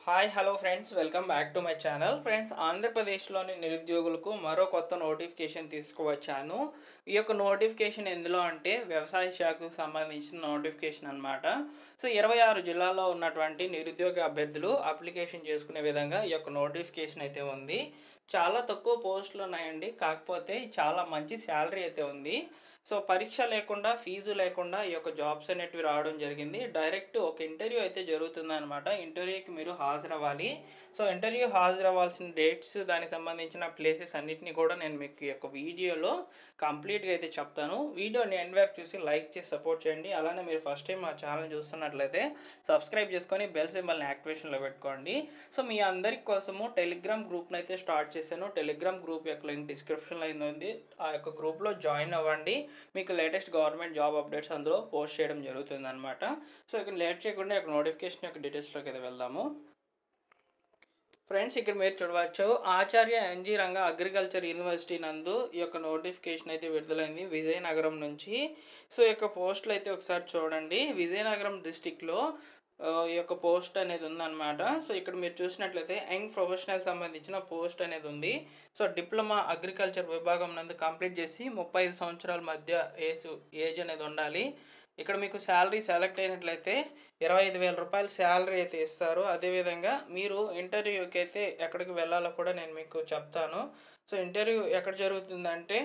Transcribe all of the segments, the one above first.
hi hello friends welcome back to my channel friends ఆంధ్రప్రదేశ్లోని నిరుద్యోగులకు మరో కొత్త నోటిఫికేషన్ తీసుకువచ్చాను ఈ యొక్క నోటిఫికేషన్ ఎందులో అంటే వ్యవసాయ శాఖకు సంబంధించిన నోటిఫికేషన్ అన్నమాట సో ఇరవై ఆరు జిల్లాల్లో ఉన్నటువంటి నిరుద్యోగ అభ్యర్థులు అప్లికేషన్ చేసుకునే విధంగా ఈ యొక్క నోటిఫికేషన్ అయితే ఉంది చాలా తక్కువ పోస్టులు ఉన్నాయండి కాకపోతే చాలా మంచి శాలరీ అయితే ఉంది సో పరీక్ష లేకుండా ఫీజు లేకుండా ఈ యొక్క జాబ్స్ అనేటివి రావడం జరిగింది డైరెక్ట్ ఒక ఇంటర్వ్యూ అయితే జరుగుతుంది అనమాట ఇంటర్వ్యూకి మీరు హాజరవ్వాలి సో ఇంటర్వ్యూ హాజరవ్వాల్సిన డేట్స్ దానికి సంబంధించిన ప్లేసెస్ అన్నిటిని కూడా నేను మీకు ఈ యొక్క వీడియోలో కంప్లీట్గా అయితే చెప్తాను వీడియోని ఎండ్ వరకు చూసి లైక్ చేసి సపోర్ట్ చేయండి అలానే మీరు ఫస్ట్ టైం మా ఛానల్ చూస్తున్నట్లయితే సబ్స్క్రైబ్ చేసుకొని బెల్ సింబల్ని యాక్టివేషన్లో పెట్టుకోండి సో మీ అందరి కోసము టెలిగ్రామ్ గ్రూప్ని అయితే స్టార్ట్ చేశాను టెలిగ్రామ్ గ్రూప్ యొక్క లింక్ డిస్క్రిప్షన్లో అయితే ఉంది ఆ యొక్క గ్రూప్లో జాయిన్ అవ్వండి మీకు లేటెస్ట్ గవర్నమెంట్ జాబ్ అప్డేట్స్ అందులో పోస్ట్ చేయడం జరుగుతుంది అనమాట సో ఇక్కడ లేట్ చేయకుండా యొక్క నోటిఫికేషన్ యొక్క డీటెయిల్స్లోకి అయితే వెళ్దాము ఫ్రెండ్స్ ఇక్కడ మీరు చూడవచ్చు Acharya NG Ranga agriculture university నందు ఈ యొక్క నోటిఫికేషన్ అయితే విడుదలైంది విజయనగరం నుంచి సో ఈ యొక్క పోస్టులు అయితే ఒకసారి చూడండి విజయనగరం డిస్టిక్లో ఈ యొక్క పోస్ట్ అనేది ఉందన్నమాట సో ఇక్కడ మీరు చూసినట్లయితే యంగ్ ప్రొఫెషనల్ సంబంధించిన పోస్ట్ అనేది ఉంది సో డిప్లొమా అగ్రికల్చర్ విభాగం నందు కంప్లీట్ చేసి ముప్పై ఐదు సంవత్సరాల మధ్య ఏజ్ ఏజ్ అనేది ఉండాలి ఇక్కడ మీకు శాలరీ సెలెక్ట్ అయినట్లయితే ఇరవై ఐదు వేల రూపాయలు శాలరీ అయితే ఇస్తారు అదేవిధంగా మీరు ఇంటర్వ్యూకి అయితే ఎక్కడికి వెళ్ళాలో కూడా నేను మీకు చెప్తాను సో ఇంటర్వ్యూ ఎక్కడ జరుగుతుందంటే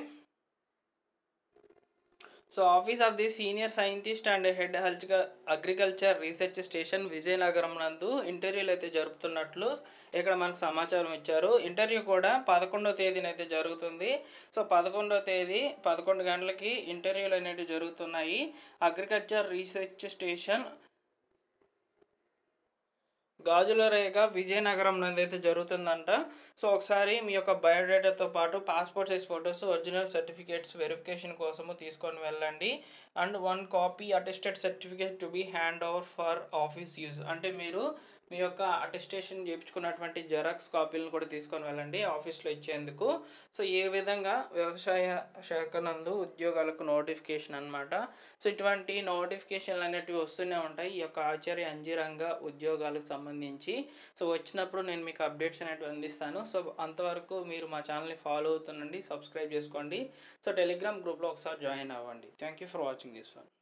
so office of the senior scientist and head health agriculture research station Vizianagaram నందు ఇంటర్వ్యూలు అయితే జరుపుతున్నట్లు ఇక్కడ మనకు సమాచారం ఇచ్చారు ఇంటర్వ్యూ కూడా పదకొండవ తేదీన అయితే జరుగుతుంది సో పదకొండవ తేదీ పదకొండు గంటలకి ఇంటర్వ్యూలు అనేవి జరుగుతున్నాయి agriculture research station Gajula Rekha Vizianagaram నందు అయితే జరుగుతుందంట సో ఒకసారి మీ యొక్క బయోడేటాతో పాటు passport size photos original certificates verification కోసము తీసుకొని వెళ్ళండి and one copy attested certificate to be hand over for office use అంటే మీరు మీ యొక్క అటెస్టేషన్ చేయించుకున్నటువంటి జెరాక్స్ కాపీలను కూడా తీసుకొని వెళ్ళండి ఆఫీస్లో ఇచ్చేందుకు సో ఏ విధంగా వ్యవసాయ శాఖ నందు ఉద్యోగాలకు నోటిఫికేషన్ అనమాట సో ఇటువంటి నోటిఫికేషన్లు అనేటివి వస్తూనే ఉంటాయి ఈ యొక్క ఆచార్య అంజీరంగా ఉద్యోగాలకు సంబంధించి సో వచ్చినప్పుడు నేను మీకు అప్డేట్స్ అనేటివి అందిస్తాను సో అంతవరకు మీరు మా ఛానల్ని ఫాలో అవుతుండండి సబ్స్క్రైబ్ చేసుకోండి సో టెలిగ్రామ్ గ్రూప్లో ఒకసారి జాయిన్ అవ్వండి thank you for watching this one